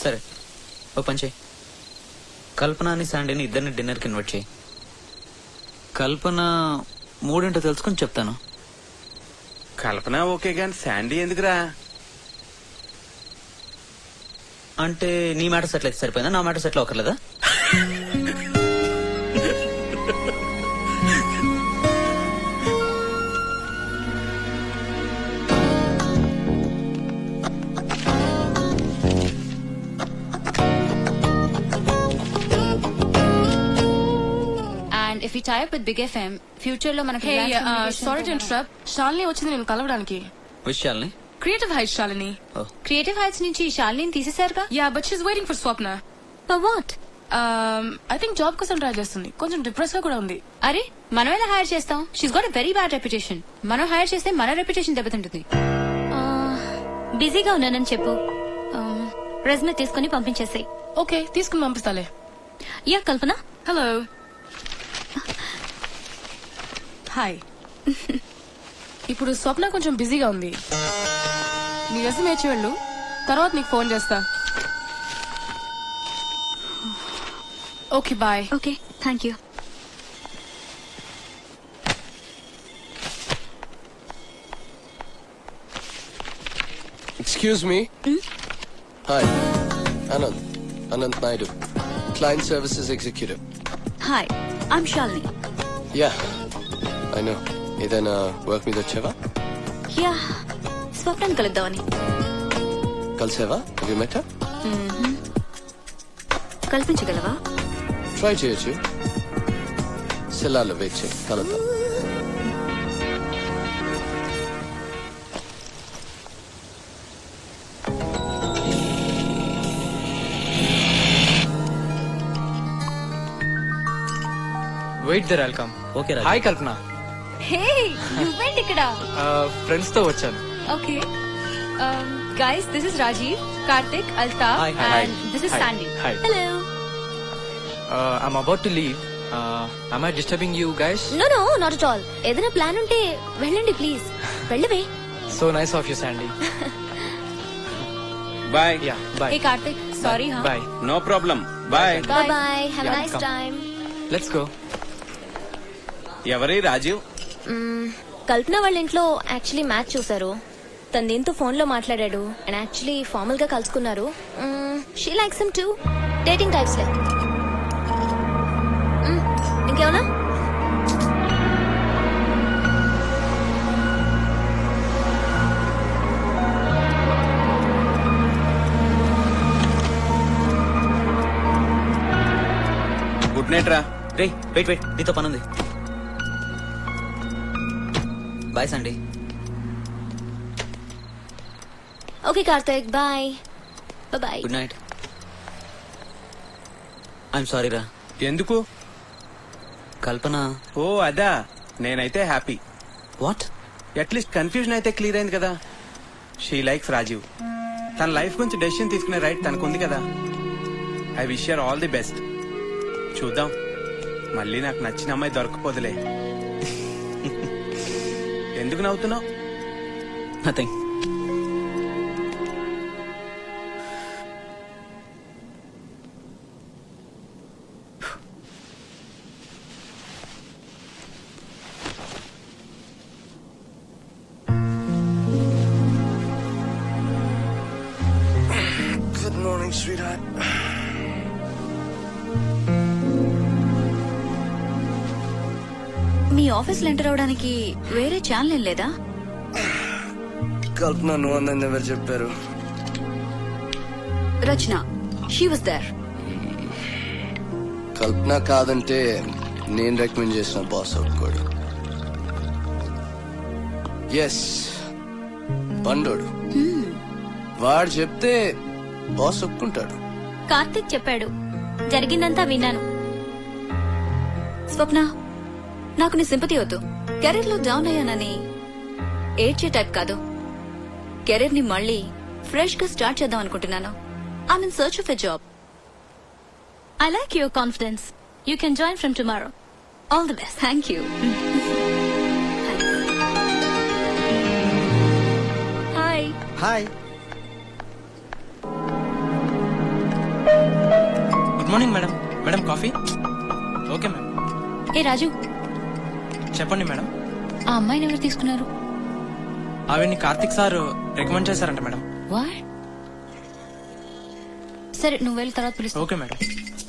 సరే ఓ పని చేయి కల్పనని శాండీని ఇద్దరిని డిన్నర్కి ఇన్వైట్ చేయి కల్పన మూడింటో తెలుసుకొని చెప్తాను కల్పన ఓకే గాని శాండీ ఎందుకురా అంటే నీ మ్యాటర్ సెటిల్ అయితే సరిపోయిందా నా మ్యాటర్ సెటిల్ అవ్వకర్లేదా and if you type with big FM future లో మనకి hey Reliance Communications sorry to కూడా- ఇంటరప్ట్ షాలిని వచ్చింది నేను కలవడానికి విషయాల్ని creative height Shalini oh creative heights నుంచి శాలిని తీసేశారుగా yeah but she's waiting for Swapna what I think job కోసం ట్రై చేస్తుంది కొంచెం డిప్రెస్ గా కూడా ఉంది అరే మనం ఎలా హైర్ చేస్తాం she's got very bad reputation మనం హైర్ చేస్తే మన రెప్యుటేషన్ దెబ్బతింటుంది బిజీగా ఉన్నానని చెప్పు రెజ్యూమే తీసుకుని పంపించేసాయి ఓకే తీసుకుని పంపిస్తాలే యా కల్పన హలో హాయ్ ఇప్పుడు స్వప్న కొంచెం బిజీగా ఉంది నీ రెజ్యూమ్ ఇచ్చి వెళ్ళు తర్వాత నీకు ఫోన్ చేస్తా okay bye okay thank you Excuse me. Hi. Anand. Anand Naidu. Client Services Executive. Hi I'm Shalini Yeah. I know. ఏదైనా వర్క్ మీద వచ్చావా యా స్వప్నం కలుద్దామని కలిసావా అవి మెట కల్పించగలవా ట్రై చేయొచ్చు సెల్లార్లో వెయిట్ చేయి కలుద్దాం వెయిట్ దర్ వెల్కమ్ ఓకే రా హాయ్ కల్పన హే నువ్వేంటి ఇక్కడ ఫ్రెండ్స్ తో వచ్చాను okay guys this is Rajeev Karthik Altaf Hi, hi, and this is Sandy hi hello I'm about to leave I disturbing you guys no no not at all ఏదైనా plan ఉంటే వెళ్ళండి please వెళ్ళవే so nice of you Sandy bye yeah bye hey Karthik sorry హా bye no problem bye bye bye have Yeah, nice come. Time let's go ఎవరి రాజీవ్ కల్పన వాళ్ళ ఇంట్లో actually match చూసారు తన దీంతో ఫోన్ లో మాట్లాడాడు అండ్ యాక్చువల్లీ ఫార్మల్ గా కలుసుకున్నారు she likes him to dating types like ఇంకేమన్నా గుడ్ నైట్ రా రే వెయిట్ వెయిట్ నీతో పని ఉంది బాయ్ సండి okay Karthik bye bye good night I'm sorry రా ఎందుకు కల్పన ఓ అదా నేనైతే హ్యాపీ వాట్ అట్లీస్ట్ కన్ఫ్యూజన్ అయితే క్లియర్ అయింది కదా షీ లైక్స్ రాజీవ్ తన లైఫ్ గురించి డెసిషన్ తీసుకునే రైట్ తనకుంది కదా I wish your all the best చూద్దాం మళ్ళీ నాకు నచ్చిన అమ్మాయి దొరకపోదులే ఎందుకు నవ్వుతున్నావు నథింగ్ గుడ్ మార్నింగ్ స్వీట్ మీ ఆఫీస్ లో ఎంటర్ అవడానికి వేరే ఛానల్ ఏం లేదా కల్పన నువ్వు అందని ఎవరు చెప్పారు Rachana she was there Kalpana కాదంటే నేను రికమెండ్ చేసిన బాస్ ఒప్పుకోడు ఎస్ బండోడు వాడు చెప్తే బాస్ ఒప్పుకుంటాడు కార్తిక్ చెప్పాడు జరిగిందంతా విన్నాను స్వప్న నాకు నీ సింపతి వద్దు కెరీర్ లో డౌన్ అయ్యానని ఏడ్చే టైప్ కాదు కెరీర్ ని మళ్ళీ ఫ్రెష్ గా స్టార్ట్ చేద్దాం అనుకుంటున్నాను I in search of a job I like your confidence you can join from tomorrow all the best thank you hi hi morning madam madam coffee okay madam ఏ రాజు చెప్పండి madam ఆ అమ్మాయిని ఎవరు తీసుకున్నారు ఆవిడ్ని కార్తిక్ సార్ రికమెండ్ చేశారంట madam what సరే నువ్వు వెళ్ళి తర్వాత పిలుస్తా ఓకే మేడం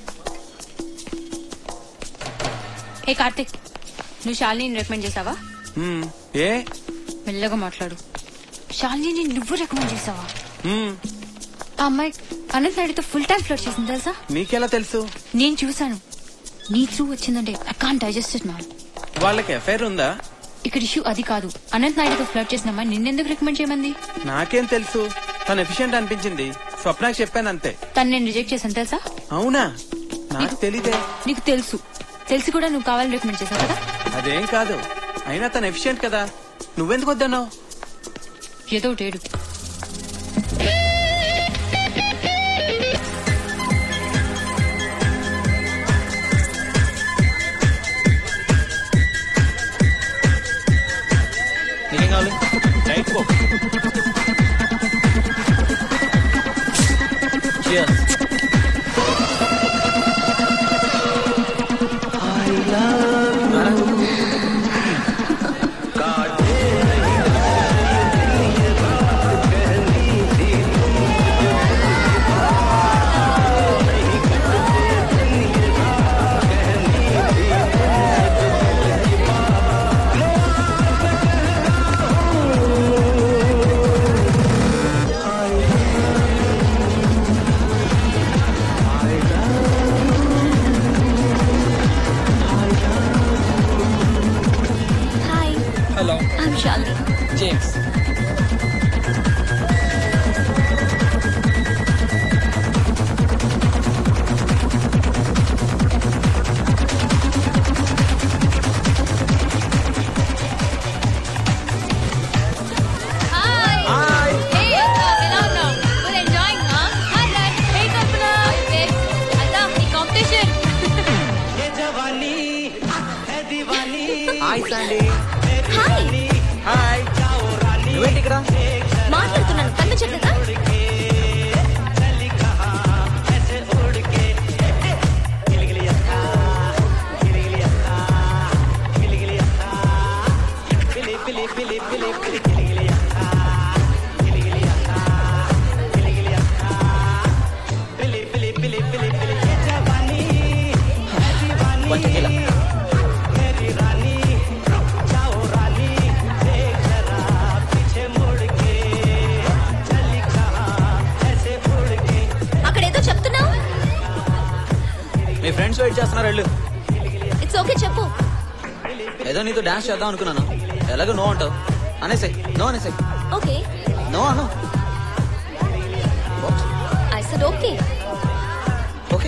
ఏ కార్తిక్ నువ్వు శాలిని రికమెండ్ చేసావా హ్మ్, ఏ మెల్లగా మాట్లాడు శాలిని నువ్వు రికమెండ్ చేసావా హ్మ్, ఆ అమ్మాయి అనంత్ నాయుడుతో ఫుల్ టైం ఫ్లోట్ చేసింది తెలుసా నీకెలా తెలుసు నేను చూసాను నీ త్రూ వచ్చిందంటే I can digest it ma'am వాళ్ళకి ఎఫైర్ ఉందా ఇక్కడ ఇష్యూ అది కాదు అనంత్ నాయుడుతో ఫ్లడ్ చేసిన అమ్మాయి నిన్నెందుకు రికమెండ్ చేయమంది నాకేం తెలుసు తను ఎఫిషియెంట్ అనిపించింది స్వప్నకి చెప్పాను అంతే తను నేను రిజెక్ట్ చేశాను తెలుసా అవునా నాకు తెలీదే నీకు తెలుసు తెలిసి కూడా నువ్వు కావాలని రికమెండ్ చేశావు కదా అదేం కాదు అయినా తను ఎఫిషియెంట్ కదా నువ్వెందుకు వద్దన్నావు ఏదో ఒకటి ఏడు నీకేం కావాలి diet coke Cheers. Hi hello I'm Shalini James hi hi hey అక్క ఎలా ఉన్నావు ఫుల్ ఎంజాయింగ్ హా hi dad hey Kalpana babe అదా ఈ competition hi Sandy hi hi నువ్వేంటి ఇక్కడ మాట్లాడుతున్నాను కనిపించట్లేదా కొంచెం ఇలా అక్కడేదో చెప్తున్నావు మీ ఫ్రెండ్స్ వెయిట్ చేస్తున్నారు వెళ్ళు ఇట్స్ ఓకే చెప్పు ఏదో నీతో డాన్స్ చేద్దాం అనుకున్నాను ఎలాగో నో అంటావు అనేసే నో అనేసే ఓకే నో అను I said okay okay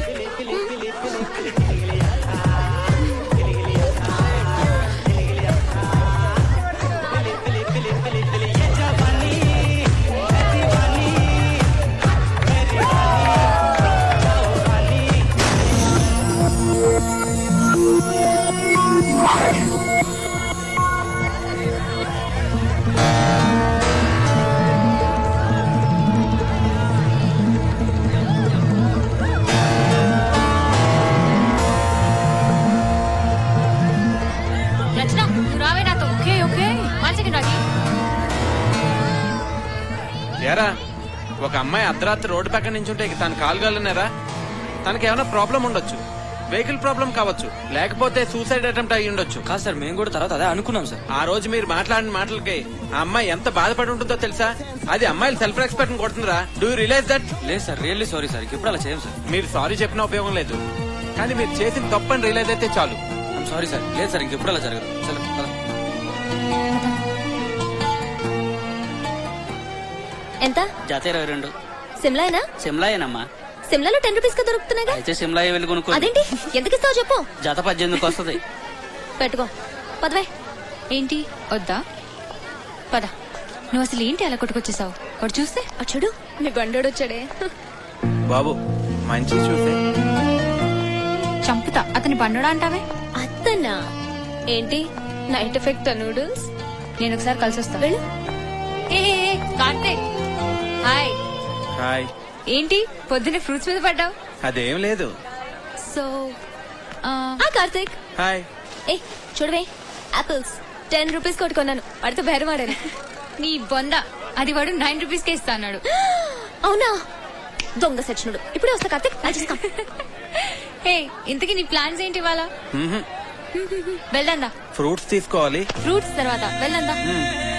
Rachana నువ్వు రావే నాతో okay okay one second Raji ఏరా ఒక అమ్మాయి అర్ధరాత్రి రోడ్డు పక్కన నించుంటే ఇక తను కాలుగలనేరా తనకి ఏమైనా ప్రాబ్లం ఉండొచ్చు వెహికల్ ప్రాబ్లం కావచ్చు లేకపోతే సూసైడ్ అటెంప్ట్ అయ్యి ఉండొచ్చు కాదు సార్ మేము కూడా తర్వాత అదే అనుకున్నాం సార్ ఆ రోజు మీరు మాట్లాడిన మాటలకి ఆ అమ్మాయి ఎంత బాధపడి ఉంటుందో తెలుసా అది అమ్మాయిలు సెల్ఫ్ రెస్పెక్ట్ కొడుతుందిరా డూ రియలైజ్ దట్ లేదు సార్ రియల్లీ సారీ సార్ ఇప్పుడు అలా చేయం సార్ మీరు సారీ చెప్పిన ఉపయోగం లేదు కానీ మీరు చేసిన తప్పని రియలైజ్ అయితే చాలు ఐమ్ సారీ సార్ లేదు సార్ ఇంకెప్పుడు అలా జరగదు చలో పద. ఎంత జత ఇరవై రెండు సిమ్లానా సిమ్లాయేనమ్మా సిమ్లాలో టెన్ రూపీస్ గా దొరుకుతున్నాయిగా అయితే సిమ్లా వెళ్ళి కొనుక్కో అదేంటి ఎందుకు ఇస్తావు చెప్పు జత పద్దెనిమిదికి వస్తుంది పెట్టుకో పదవే ఏంటి వద్దా పద నువ్వు అసలు ఏంటి అలా కొట్టుకొచ్చేసావు వాడు చూస్తే అటు చూడు మీ బండోడు వచ్చాడే బాబు మంచి చూసే చంపుతా అతని బండడా అంటావే అత్తనా ఏంటి నైట్ ఎఫెక్ట్ నూడిల్స్ నేను ఒకసారి కలిసి వస్తా వెళ్ళు ఏ ఏ, ఏ, కార్తీక్ హాయ్ హాయ్ ఏంటి పొద్దున్నే ఫ్రూట్స్ మీద పడ్డావు అదేం లేదు సో ఆ కార్తీక్ హాయ్ ఏ చూడవే ఆపిల్స్ టెన్ రూపీస్ కొట్టుకున్నాను వాడితో బేరమాడాను నీ బొంద అది వాడు నైన్ రూపీస్ కే ఇస్తా అన్నాడు అవునా దొంగ సచ్చినుడు ఇప్పుడే వస్తా కార్తీక్ I just come. హే ఇంతకీ నీ ప్లాన్స్ ఏంటి ఇవాళ వెళ్దా ఫ్రూట్స్ తీసుకోవాలి ఫ్రూట్స్ తర్వాత వెళ్దా మ్మ్.